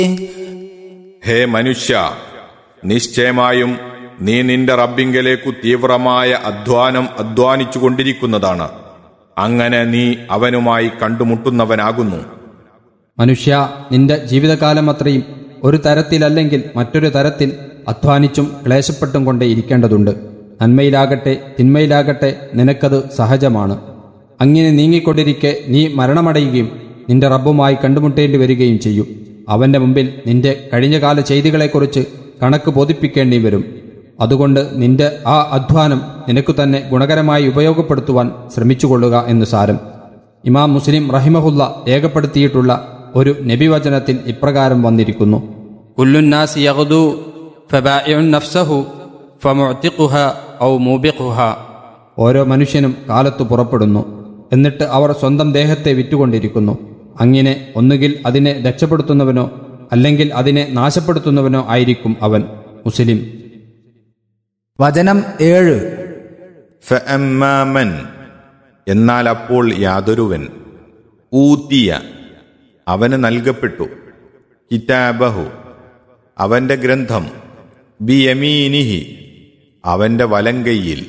ഹേ മനുഷ്യ നിശ്ചയമായും നീ നിന്റെ റബ്ബിങ്കലേക്കു തീവ്രമായ അധ്വാനം അധ്വാനിച്ചു കൊണ്ടിരിക്കുന്നതാണ് അങ്ങനെ നീ അവനുമായി കണ്ടുമുട്ടുന്നവനാകുന്നു മനുഷ്യ നിന്റെ ജീവിതകാലം അത്രയും ഒരു തരത്തിലല്ലെങ്കിൽ മറ്റൊരു തരത്തിൽ അധ്വാനിച്ചും ക്ലേശപ്പെട്ടും കൊണ്ടേ ഇരിക്കേണ്ടതുണ്ട് നന്മയിലാകട്ടെ തിന്മയിലാകട്ടെ നിനക്കത് സഹജമാണ് അങ്ങനെ നീങ്ങിക്കൊണ്ടിരിക്കെ നീ മരണമടയുകയും നിന്റെ റബ്ബുമായി കണ്ടുമുട്ടേണ്ടി വരികയും ചെയ്യും അവന്റെ മുമ്പിൽ നിന്റെ കഴിഞ്ഞകാല ചെയ്തികളെക്കുറിച്ച് കണക്ക് ബോധിപ്പിക്കേണ്ടി വരും അതുകൊണ്ട് നിന്റെ ആ അധ്വാനം നിനക്കു തന്നെ ഗുണകരമായി ഉപയോഗപ്പെടുത്തുവാൻ ശ്രമിച്ചുകൊള്ളുക എന്ന് സാരം ഇമാം മുസ്ലിം റഹിമഹുല്ല രേഖപ്പെടുത്തിയിട്ടുള്ള ഒരു നബിവചനത്തിൽ ഇപ്രകാരം വന്നിരിക്കുന്നു കുല്ലുന്നാസി യഗ്ദു ഫബാഇഉൻ നഫ്സഹു ഫമുഅ്തിഖുഹ ഔ മൂബിഖുഹ ഓരോ മനുഷ്യനും കാലത്തു പുറപ്പെടുന്നു എന്നിട്ട് അവർ സ്വന്തം ദേഹത്തെ വിറ്റുകൊണ്ടിരിക്കുന്നു അങ്ങനെ ഒന്നുകിൽ അതിനെ രക്ഷപ്പെടുത്തുന്നവനോ അല്ലെങ്കിൽ അതിനെ നാശപ്പെടുത്തുന്നവനോ ആയിരിക്കും അവൻ മുസ്ലിം വചനം ഏഴ് ഫഅമ്മാമൻ എന്നാൽ അപ്പോൾ യാതൊരുവൻ ഊത്തിയ അവന് നൽകപ്പെട്ടു കിതാബഹു അവന്റെ ഗ്രന്ഥം ബിയമീനിഹി അവന്റെ വലങ്കയിൽ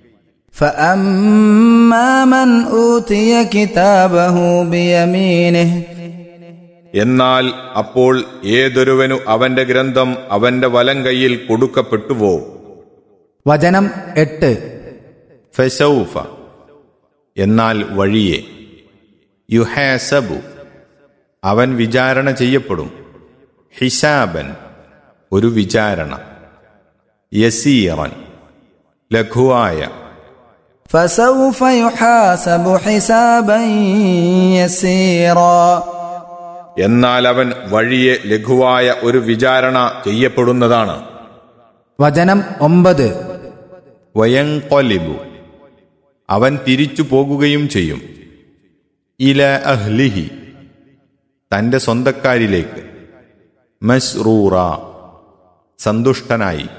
فأما من أوتي كتابه بيمينه എന്നാൽ അപ്പോൾ ഏതൊരുവനു അവന്റെ ഗ്രന്ഥം അവന്റെ വലങ്കയിൽ കൊടുക്കപ്പെട്ടുവോ വചനം എട്ട് ഫസൗഫ എന്നാൽ വഴിയെ യുഹാസബു അവൻ വിചാരണ ചെയ്യപ്പെടും ഹിസാബൻ ഒരു വിചാരണ യസീറൻ ലഘുവായ فسوف يحاسب حسابا يسيرا എന്നാൽ അവൻ വഴിയെ ലഘുവായ ഒരു വിചാരണ ചെയ്യപ്പെടുന്നതാണ് വചനം ഒമ്പത് വയങ്കൊലിബു അവൻ തിരിച്ചു പോകുകയും ചെയ്യും ഇല അഹ്ലിഹി തന്റെ സ്വന്തക്കാരിലേക്ക് മസ്റൂറ സന്തുഷ്ടനായി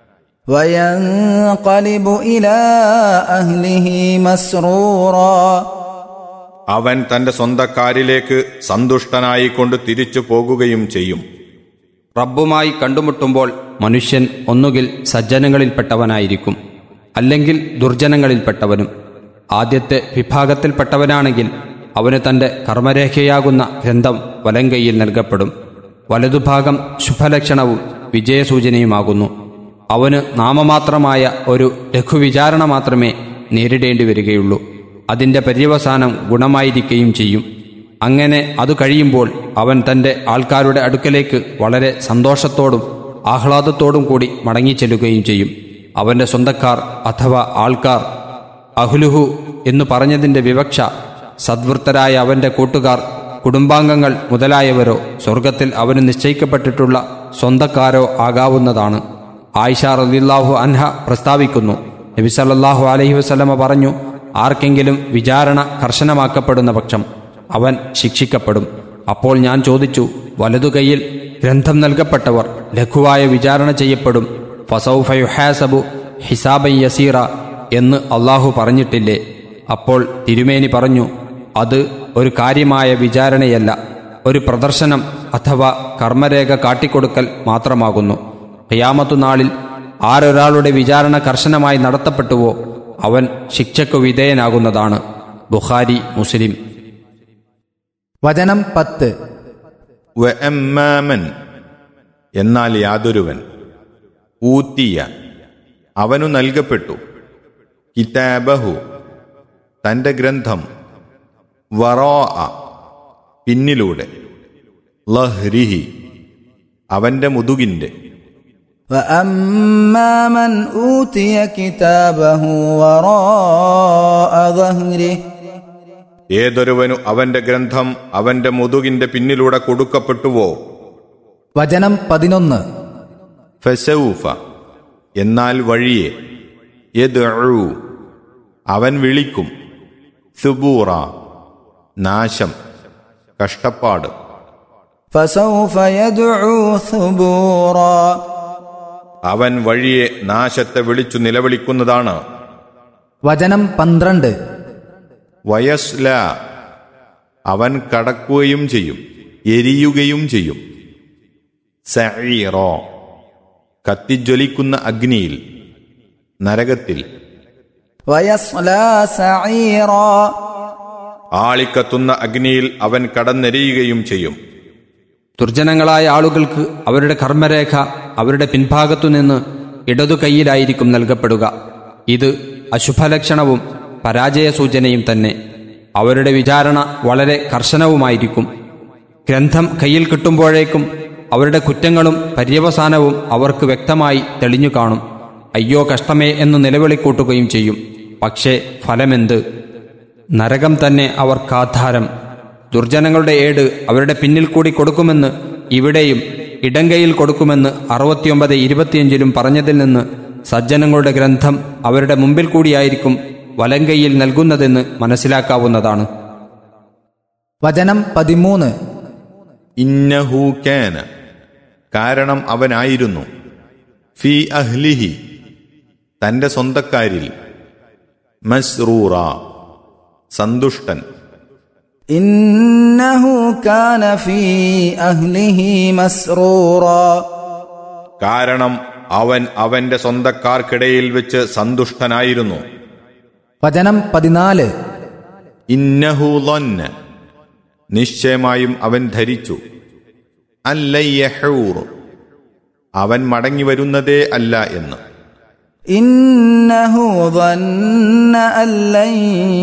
وينقلب إلى أهله مسرورا അവൻ തന്റെ സ്വന്തക്കാരിലേക്ക് സന്തുഷ്ടനായിക്കൊണ്ട് തിരിച്ചു പോകുകയും ചെയ്യും റബ്ബുമായി കണ്ടുമുട്ടുമ്പോൾ മനുഷ്യൻ ഒന്നുകിൽ സജ്ജനങ്ങളിൽപ്പെട്ടവനായിരിക്കും അല്ലെങ്കിൽ ദുർജനങ്ങളിൽപ്പെട്ടവനും ആദ്യത്തെ വിഭാഗത്തിൽപ്പെട്ടവനാണെങ്കിൽ അവന് തന്റെ കർമ്മരേഖയാകുന്ന ഗ്രന്ഥം വലങ്കയിൽ നൽകപ്പെടും വലതുഭാഗം ശുഭലക്ഷണവും വിജയസൂചനയുമാകുന്നു അവന് നാമമാത്രമായ ഒരു ലഘുവിചാരണ മാത്രമേ നേരിടേണ്ടി വരികയുള്ളൂ അതിന്റെ പര്യവസാനം ഗുണമായിരിക്കുകയും ചെയ്യും അങ്ങനെ അത് കഴിയുമ്പോൾ അവൻ തന്റെ ആൾക്കാരുടെ അടുക്കലേക്ക് വളരെ സന്തോഷത്തോടും ആഹ്ലാദത്തോടും കൂടി മടങ്ങിച്ചെല്ലുകയും ചെയ്യും അവന്റെ സ്വന്തക്കാർ അഥവാ ആൾക്കാർ അഹ്ലുഹു എന്നു പറഞ്ഞതിന്റെ വിവക്ഷ സദ്വൃത്തരായ അവന്റെ കൂട്ടുകാർ കുടുംബാംഗങ്ങൾ മുതലായവരോ സ്വർഗത്തിൽ അവന് നിശ്ചയിക്കപ്പെട്ടിട്ടുള്ള സ്വന്തക്കാരോ ആകാവുന്നതാണ് ആയിഷ റളിയല്ലാഹു അൻഹ പ്രസ്താവിക്കുന്നു നബി സല്ലല്ലാഹു അലൈഹി വസല്ലമ പറഞ്ഞു ആർക്കെങ്കിലും വിചാരണ കർശനമാക്കപ്പെടുന്ന പക്ഷം അവൻ ശിക്ഷിക്കപ്പെടും അപ്പോൾ ഞാൻ ചോദിച്ചു വലതുകൈയിൽ ഗ്രന്ഥം നൽകപ്പെട്ടവർ ലഘുവായ വിചാരണ ചെയ്യപ്പെടും ഫസൗഫയുഹാസബു ഹിസാബൻ യസീറ എന്ന് അള്ളാഹു പറഞ്ഞിട്ടില്ലേ അപ്പോൾ തിരുമേനി പറഞ്ഞു അത് ഒരു കാര്യമായ വിചാരണയല്ല ഒരു പ്രദർശനം അഥവാ കർമ്മരേഖ കാട്ടിക്കൊടുക്കൽ മാത്രമാകുന്നു ഖിയാമത്തു നാളിൽ ആരൊരാളുടെ വിചാരണ കർശനമായി നടത്തപ്പെട്ടുവോ അവൻ ശിക്ഷയ്ക്കു വിധേയനാകുന്നതാണ് ബുഖാരി മുസ്ലിം വചനം പത്ത് വഅമ്മാമൻ എന്നാൽ യാതൊരുവൻ ഊത്തിയ അവനു നൽകപ്പെട്ടു കിതാബഹു തന്റെ ഗ്രന്ഥം വറോ പിന്നിലൂടെ ലഹ്രിഹി അവന്റെ മുതുകിന്റെ فأما من أوتي كتابه وراء ظهره ഏതൊരുവനു അവന്റെ ഗ്രന്ഥം അവന്റെ മുതുകിന്റെ പിന്നിലൂടെ കൊടുക്കപ്പെട്ടുവോ വചനം പതിനൊന്ന് ഫസൗഫ എന്നാൽ വഴിയെ യദ്ഉ അവൻ വിളിക്കും സുബൂറ നാശം കഷ്ടപ്പാട് فسوف يدعو ثبورا അവൻ വഴിയെ നാശത്തെ വിളിച്ചു നിലവിളിക്കുന്നതാണ് വചനം പന്ത്രണ്ട് വയസ്ല അവൻ കടക്കുകയും ചെയ്യും എരിയുകയും ചെയ്യും സഈറോ കത്തിജ്വലിക്കുന്ന അഗ്നിയിൽ നരകത്തിൽ ويصلى سعيرا ആളിക്കത്തുന്ന അഗ്നിയിൽ അവൻ കടന്നെരിയുകയും ചെയ്യും ദുർജനങ്ങളായ ആളുകൾക്ക് അവരുടെ കർമ്മരേഖ അവരുടെ പിൻഭാഗത്തുനിന്ന് ഇടതു കൈയിലായിരിക്കും നൽകപ്പെടുക ഇത് അശുഭലക്ഷണവും പരാജയ സൂചനയും തന്നെ അവരുടെ വിചാരണ വളരെ കർശനവുമായിരിക്കും ഗ്രന്ഥം കയ്യിൽ കിട്ടുമ്പോഴേക്കും അവരുടെ കുറ്റങ്ങളും പര്യവസാനവും അവർക്ക് വ്യക്തമായി തെളിഞ്ഞു കാണും അയ്യോ കഷ്ടമേ എന്ന് നിലവിളിക്കൂട്ടുകയും ചെയ്യും പക്ഷേ ഫലമെന്ത് നരകം തന്നെ അവർക്കാധാരം ദുർജനങ്ങളുടെ ഏട് അവരുടെ പിന്നിൽ കൂടി കൊടുക്കുമെന്ന് ഇവിടെയും ഇടങ്കയിൽ കൊടുക്കുമെന്ന് അറുപത്തിയൊമ്പത് ഇരുപത്തിയഞ്ചിലും പറഞ്ഞതിൽ നിന്ന് സജ്ജനങ്ങളുടെ ഗ്രന്ഥം അവരുടെ മുമ്പിൽ കൂടിയായിരിക്കും വലങ്കയിൽ നൽകുന്നതെന്ന് മനസ്സിലാക്കാവുന്നതാണ് വചനം പതിമൂന്ന് ഇന്നഹു കാന കാരണം അവനായിരുന്നു ഫി അഹ്ലിഹി തന്റെ സ്വന്തക്കാരിൽ മസ്റൂറ സന്തുഷ്ടൻ إنه كان في أهله مسرورا കാരണം അവൻ അവന്റെ സ്വന്തക്കാർക്കിടയിൽ വെച്ച് സന്തുഷ്ടനായിരുന്നു വചനം പതിനാല് ഇന്നഹു ലൊന്ന നിശ്ചയമായും അവൻ ധരിച്ചു അല്ലയ്യഹൂർ അവൻ മടങ്ങി വരുന്നതേ അല്ല എന്ന് إنه ظن أن لن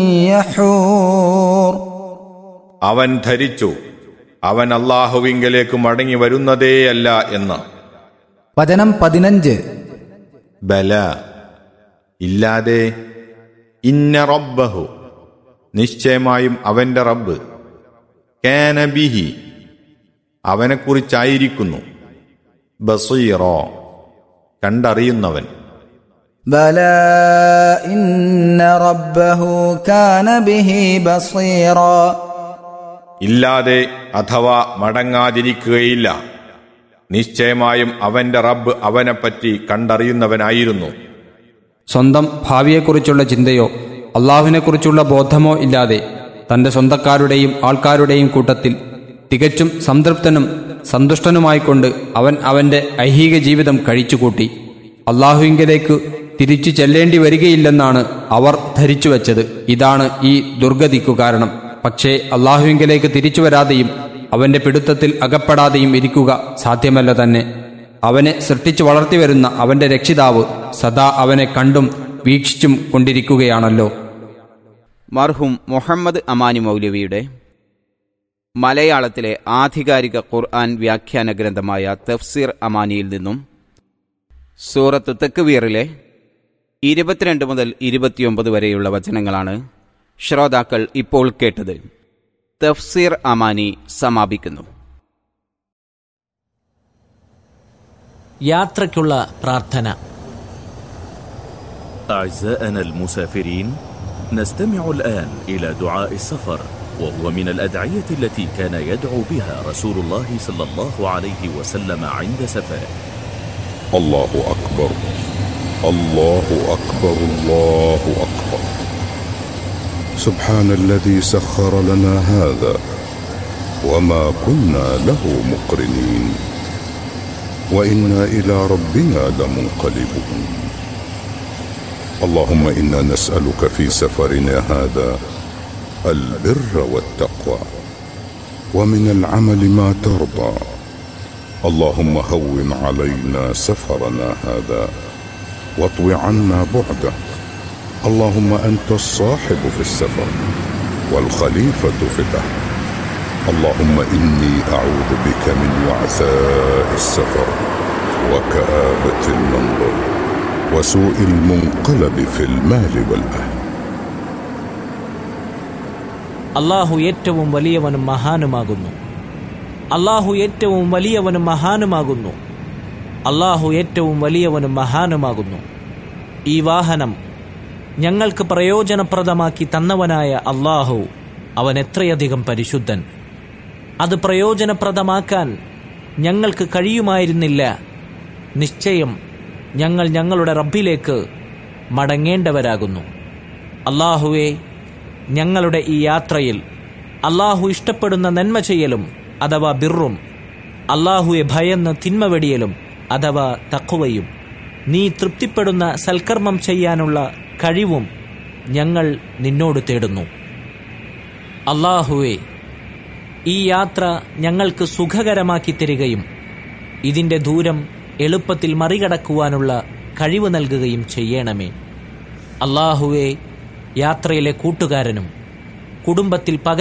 يحور അവൻ ധരിച്ചു അവൻ അള്ളാഹുവിങ്കലേക്ക് മടങ്ങി വരുന്നതേയല്ല എന്ന് വചനം പതിനഞ്ച് ബല ഇല്ലാതെ ഇന്ന റബ്ബഹു നിശ്ചയമായും അവന്റെ റബ്ബ് കാനബിഹി അവനെക്കുറിച്ചായിരിക്കുന്നു ബസീറോ കണ്ടറിയുന്നവൻ بلى إن ربه كان به بصيرا ഇല്ലാതെ അഥവാ മടങ്ങാതിരിക്കുകയില്ല നിശ്ചയമായും അവന്റെ റബ്ബ് അവനെപ്പറ്റി കണ്ടറിയുന്നവനായിരുന്നു സ്വന്തം ഭാവിയെക്കുറിച്ചുള്ള ചിന്തയോ അള്ളാഹുവിനെക്കുറിച്ചുള്ള ബോധമോ ഇല്ലാതെ തന്റെ സ്വന്തക്കാരുടെയും ആൾക്കാരുടെയും കൂട്ടത്തിൽ തികച്ചും സംതൃപ്തനും സന്തുഷ്ടനുമായിക്കൊണ്ട് അവൻ അവന്റെ ഐഹിക ജീവിതം കഴിച്ചുകൂട്ടി അള്ളാഹുവിങ്കലേക്ക് തിരിച്ചു ചെല്ലേണ്ടി വരികയില്ലെന്നാണ് അവർ ധരിച്ചുവെച്ചത് ഇതാണ് ഈ ദുർഗതിക്കു കാരണം പക്ഷേ അള്ളാഹുവിങ്കലേക്ക് തിരിച്ചു വരാതെയും അവന്റെ പിടുത്തത്തിൽ അകപ്പെടാതെയും ഇരിക്കുക സാധ്യമല്ല തന്നെ അവനെ സൃഷ്ടിച്ചു വളർത്തിവരുന്ന അവന്റെ രക്ഷിതാവ് സദാ അവനെ കണ്ടും വീക്ഷിച്ചും കൊണ്ടിരിക്കുകയാണല്ലോ മർഹും മുഹമ്മദ് അമാനി മൗലവിയുടെ മലയാളത്തിലെ ആധികാരിക ഖുർആൻ വ്യാഖ്യാന ഗ്രന്ഥമായ തഫ്സീർ അമാനിയിൽ നിന്നും സൂറത്ത് തെക്കുവീറിലെ ഇരുപത്തിരണ്ട് മുതൽ ഇരുപത്തിയൊമ്പത് വരെയുള്ള വചനങ്ങളാണ് ശ്രോതാക്കൾ ഇപ്പോൾ കേട്ടത് തഫ്സീർ അമാനി സമാപിക്കുന്നു യാത്രയ്ക്കുള്ള പ്രാർത്ഥന أعزائنا المسافرين نستمع الآن إلى دعاء السفر وهو من الأدعية التي كان يدعو بها رسول الله صلى الله عليه وسلم عند سفره الله أكبر الله أكبر الله أكبر سبحان الذي سخر لنا هذا وما كنا له مقرنين وإنا إلى ربنا لمنقلبون اللهم إنا نسألك في سفرنا هذا البر والتقوى ومن العمل ما ترضى اللهم هون علينا سفرنا هذا واطو عنا بعده اللهم انت الصاحب في السفر والخليفه في الاهل اللهم اني اعوذ بك من وعثاء السفر وكابه المنظر وسوء المنقلب في المال والاهل അള്ളാഹു ഏറ്റവും വലിയവനും മഹാനുമാകുന്നു അള്ളാഹു ഏറ്റവും വലിയവനും മഹാനുമാകുന്നു അള്ളാഹു ഏറ്റവും വലിയവനും മഹാനുമാകുന്നു ഈ വാഹനം ഞങ്ങൾക്ക് പ്രയോജനപ്രദമാക്കി തന്നവനായ അള്ളാഹു അവൻ എത്രയധികം പരിശുദ്ധൻ അത് പ്രയോജനപ്രദമാക്കാൻ ഞങ്ങൾക്ക് കഴിയുമായിരുന്നില്ല നിശ്ചയം ഞങ്ങൾ ഞങ്ങളുടെ റബ്ബിലേക്ക് മടങ്ങേണ്ടവരാകുന്നു അള്ളാഹുവെ ഞങ്ങളുടെ ഈ യാത്രയിൽ അള്ളാഹു ഇഷ്ടപ്പെടുന്ന നന്മ ചെയ്യലും അഥവാ ബിറും അള്ളാഹുവെ ഭയന്ന് തിന്മ വെടിയലും അഥവാ തക്കുവയും നീ തൃപ്തിപ്പെടുന്ന സൽക്കർമ്മം ചെയ്യാനുള്ള കഴിവും ഞങ്ങൾ നിന്നോട് തേടുന്നു അള്ളാഹുവെ ഈ യാത്ര ഞങ്ങൾക്ക് സുഖകരമാക്കി തരികയും ഇതിന്റെ ദൂരം എളുപ്പത്തിൽ മറികടക്കുവാനുള്ള കഴിവ് നൽകുകയും ചെയ്യണമേ അള്ളാഹുവെ യാത്രയിലെ കൂട്ടുകാരനും കുടുംബത്തിൽ പക